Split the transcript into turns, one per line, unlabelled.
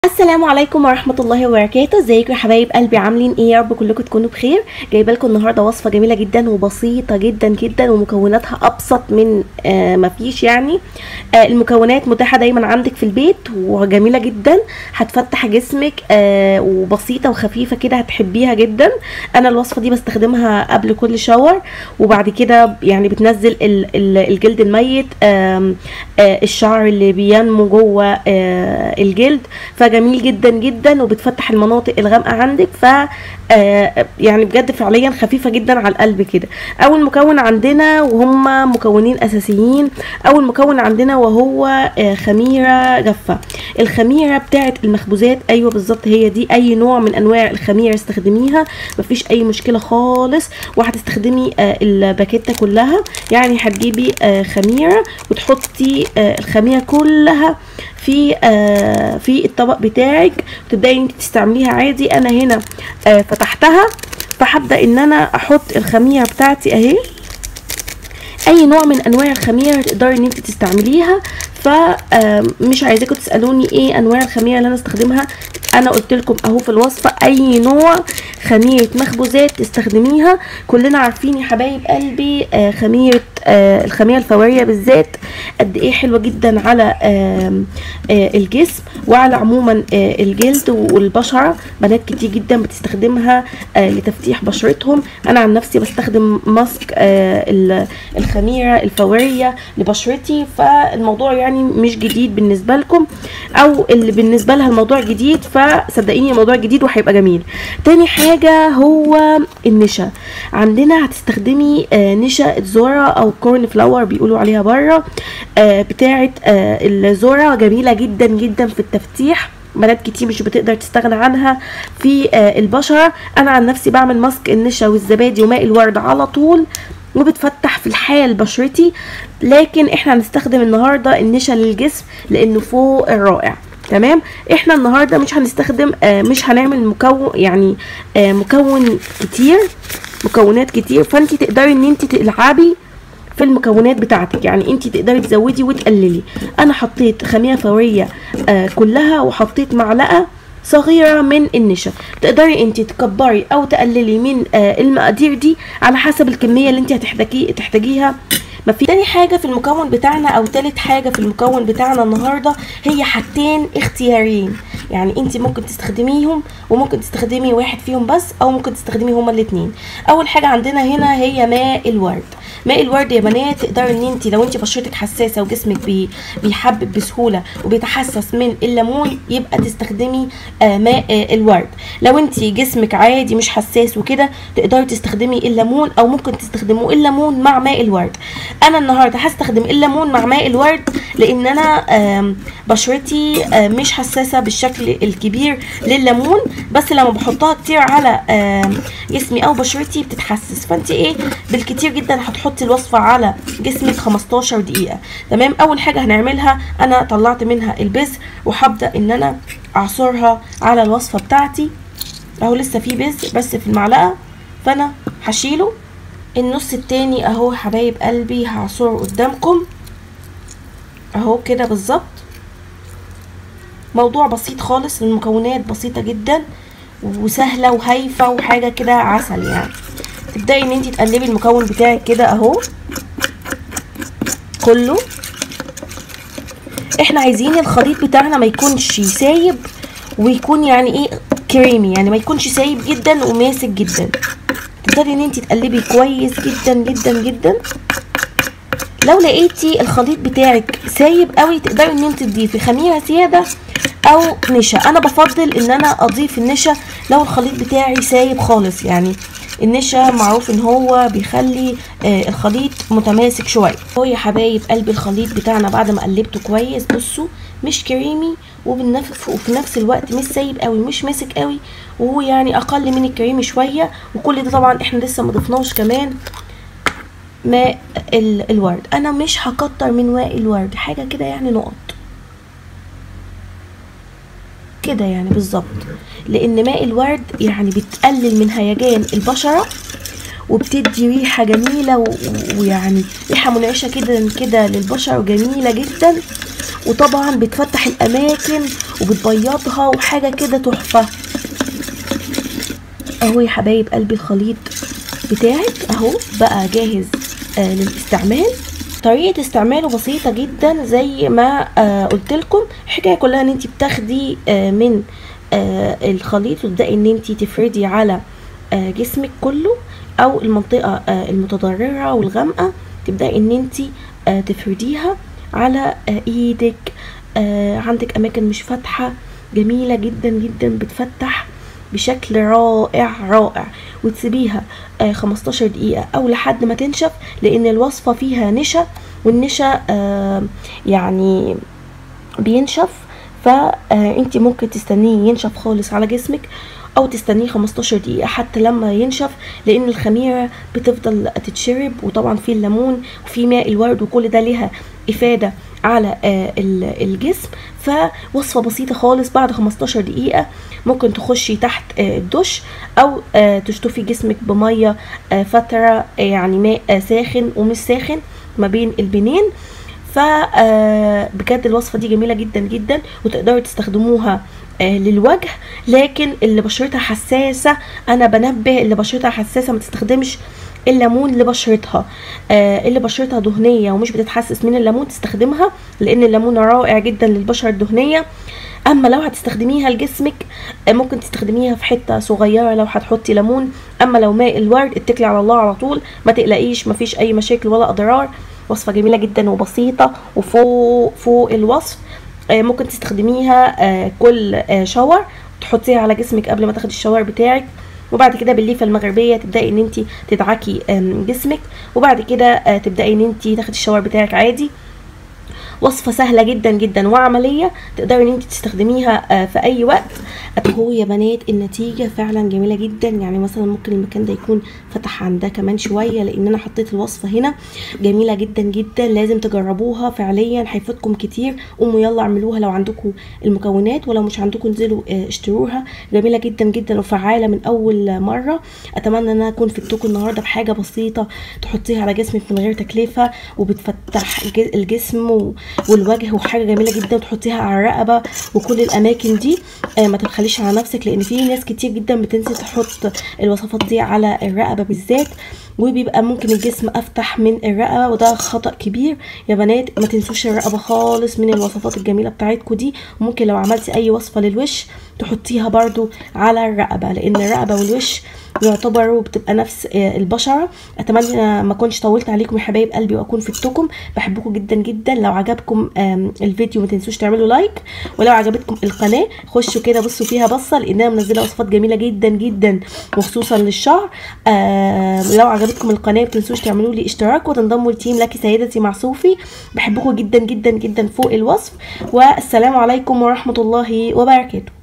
السلام عليكم ورحمة الله وبركاته ازيكم يا حبايب قلبي عاملين ايه يا رب كلكم تكونوا بخير جايبه لكم النهارده وصفة جميلة جدا وبسيطة جدا جدا ومكوناتها ابسط من آه مفيش يعني آه المكونات متاحة دايما عندك في البيت وجميلة جدا هتفتح جسمك آه وبسيطة وخفيفة كده هتحبيها جدا انا الوصفة دي بستخدمها قبل كل شاور وبعد كده يعني بتنزل ال- ال- الجلد الميت آم، آه الشعر اللي بينمو جوه آه الجلد فجميل جدا جدا وبتفتح المناطق الغامقه عندك ف آه، يعني بجد فعليا خفيفه جدا على القلب كده اول مكون عندنا وهم مكونين اساسيين اول مكون عندنا وهو آه، خميره جافه الخميره بتاعه المخبوزات ايوه بالظبط هي دي اي نوع من انواع الخميره استخدميها مفيش اي مشكله خالص وهتستخدمي آه، الباكيته كلها يعني هتجيبي آه، خميره وتحطي آه، الخميره كلها في آه في الطبق بتاعك تبداي انت تستعمليها عادي انا هنا آه فتحتها فهبدا ان انا احط الخميره بتاعتي اهي اي نوع من انواع الخميره تقدري ان انت تستعمليها فمش عايزاكم تسالوني ايه انواع الخميره اللي انا استخدمها انا قلت لكم اهو في الوصفه اي نوع خميره مخبوزات تستخدميها كلنا عارفين يا حبايب قلبي آه خميره آه الخميره الفوريه بالذات قد ايه حلوه جدا على آه آه الجسم وعلى عموما آه الجلد والبشره بنات كتير جدا بتستخدمها آه لتفتيح بشرتهم انا عن نفسي بستخدم ماسك آه ال- الخميره الفوريه لبشرتي فالموضوع يعني مش جديد بالنسبه لكم او اللي بالنسبه لها الموضوع جديد فصدقيني الموضوع جديد وهيبقى جميل تاني حاجه هو النشا عندنا هتستخدمي آه نشا الذره او كورن فلاور بيقولوا عليها بره آه بتاعه آه الذره جميله جدا جدا في التفتيح بنات كتير مش بتقدر تستغنى عنها في آه البشره انا عن نفسي بعمل ماسك النشا والزبادي وماء الورد على طول وبتفتح في الحال بشرتي لكن احنا هنستخدم النهارده النشا للجسم لانه فوق الرائع تمام احنا النهارده مش هنستخدم آه مش هنعمل مكون يعني آه مكون كتير مكونات كتير فانت تقدري ان انت تلعبي في المكونات بتاعتك يعني انت تقدري تزودي وتقللي انا حطيت خميره فوريه آه كلها وحطيت معلقه صغيرة من النشا تقدري انت تكبري او تقللي من آه المقادير دي على حسب الكمية اللي انت هتحتاجي تحتاجيها ما في تاني حاجة في المكون بتاعنا او تالت حاجة في المكون بتاعنا النهاردة هي حاجتين اختياريين يعني انت ممكن تستخدميهم وممكن تستخدمي واحد فيهم بس او ممكن تستخدمي هما الاتنين اول حاجة عندنا هنا هي ماء الورد ماء الورد يا بنات تقدري ان انت لو انت بشرتك حساسه وجسمك بي بيحبب بسهوله وبيتحسس من الليمون يبقى تستخدمي آه ماء آه الورد لو انت جسمك عادي مش حساس وكده تقدري تستخدمي الليمون او ممكن تستخدموا الليمون مع ماء الورد انا النهارده هستخدم الليمون مع ماء الورد لان انا آم، بشرتي آه، مش حساسه بالشكل الكبير لليمون بس لما بحطها كتير على آم، جسمي او بشرتي بتتحسس فانت ايه بالكتير جدا هتحطي الوصفه على جسمك 15 دقيقه تمام اول حاجه هنعملها انا طلعت منها البذر وهبدا ان انا اعصرها على الوصفه بتاعتي اهو لسه في بذر بس في المعلقه فانا هشيله النص التاني اهو حبايب قلبي هعصره قدامكم اهو كده بالظبط موضوع بسيط خالص المكونات بسيطة جدا وسهلة وهايفة وحاجة كده عسل يعني تبدأي ان انت تقلبي المكون بتاعك كده اهو كله احنا عايزين الخليط بتاعنا ما يكونش سايب ويكون يعني ايه كريمي يعني ما يكونش سايب جدا وماسك جدا تقدري ان انت تقلبي كويس جدا جدا جدا لو لقيتي الخليط بتاعك سايب قوي تقدري ان انت تضيفي خميره زياده او نشا انا بفضل ان انا اضيف النشا لو الخليط بتاعي سايب خالص يعني النشا معروف ان هو بيخلي آه الخليط متماسك شويه هو يا حبايب قلبي الخليط بتاعنا بعد ما قلبته كويس بصوا مش كريمي وبالنفس وفي نفس الوقت مش سايب قوي مش ماسك قوي وهو يعني اقل من الكريمي شويه وكل ده طبعا احنا لسه ما ضفناش كمان ماء ال- الورد انا مش هكتر من ماء الورد حاجه كده يعني نقط كده يعني بالظبط لان ماء الورد يعني بتقلل من هيجان البشره وبتدي ريحة جميلة و- ويعني ريحة منعشة كده كده للبشرة وجميلة جدا وطبعا بتفتح الأماكن وبتبيضها وحاجة كده تحفة اهو يا حبايب قلبي الخليط بتاعك اهو بقى جاهز آه للاستعمال طريقة استعماله بسيطة جدا زي ما آه قلت لكم الحكاية كلها ان انت بتاخدي آه من آه الخليط وتبدأي ان انت تفردي على آه جسمك كله او المنطقة آه المتضررة والغامقة تبدأي ان انت آه تفرديها على آه ايدك آه عندك اماكن مش فاتحة جميلة جدا جدا بتفتح بشكل رائع رائع وتسيبيها آه 15 دقيقة أو لحد ما تنشف لأن الوصفة فيها نشا والنشا آه يعني بينشف فانت ممكن تستنيه ينشف خالص على جسمك او تستنيه 15 دقيقة حتى لما ينشف لان الخميرة بتفضل تتشرب وطبعا في الليمون وفي ماء الورد وكل ده ليها افادة على آه ال- الجسم فوصفة بسيطة خالص بعد 15 دقيقة ممكن تخشي تحت آه الدش او آه تشطفي جسمك بمية آه فترة آه يعني ماء آه ساخن ومش ساخن ما بين البنين فبجد الوصفه دي جميله جدا جدا وتقدروا تستخدموها آه، للوجه لكن اللي بشرتها حساسه انا بنبه اللي بشرتها حساسه ما تستخدمش الليمون لبشرتها آه اللي بشرتها دهنيه ومش بتتحسس من الليمون تستخدمها لان الليمون رائع جدا للبشره الدهنيه اما لو هتستخدميها لجسمك آه، ممكن تستخدميها في حته صغيره لو هتحطي ليمون اما لو ماء الورد اتكلي على الله على طول ما تقلقيش مفيش اي مشاكل ولا اضرار وصفه جميله جدا وبسيطه وفوق فوق الوصف آه، ممكن تستخدميها آه، كل آه، شاور تحطيها على جسمك قبل ما تاخدي الشاور بتاعك وبعد كده بالليفه المغربيه تبداي ان انت تدعكي آم، جسمك وبعد كده آه، تبداي ان انت تاخدي الشاور بتاعك عادي وصفة سهلة جدا جدا وعملية تقدري ان انت تستخدميها آه، في اي وقت اهو يا بنات النتيجة فعلا جميلة جدا يعني مثلا ممكن المكان ده يكون فتح عن ده كمان شوية لان انا حطيت الوصفة هنا جميلة جدا جدا لازم تجربوها فعليا هيفيدكم كتير قوموا يلا اعملوها لو عندكم المكونات ولو مش عندكم انزلوا آه، اشتروها جميلة جدا جدا وفعالة من اول مرة اتمنى ان انا اكون فدتكم النهاردة بحاجة بسيطة تحطيها على جسمك من غير تكلفة وبتفتح الج- الجسم و- والوجه وحاجة جميلة جدا وتحطيها على الرقبة وكل الاماكن دي آه، ما تبخليش على نفسك لان في ناس كتير جدا بتنسى تحط الوصفات دي على الرقبة بالذات وبيبقى ممكن الجسم افتح من الرقبه وده خطا كبير يا بنات ما تنسوش الرقبه خالص من الوصفات الجميله بتاعتكم دي وممكن لو عملتي اي وصفه للوش تحطيها برضو على الرقبه لان الرقبه والوش يعتبروا بتبقى نفس آه، البشره اتمنى ما اكونش طولت عليكم يا حبايب قلبي واكون فدتكم بحبكم جدا جدا لو عجبكم آم، الفيديو ما تنسوش تعملوا لايك ولو عجبتكم القناه خشوا كده بصوا فيها بصه لانها منزله وصفات جميله جدا جدا وخصوصا للشعر آم، لو عجبتكم القناه ما تنسوش تعملوا لي اشتراك وتنضموا لتيم لك سيدتي مع صوفي بحبكم جدا جدا جدا فوق الوصف والسلام عليكم ورحمه الله وبركاته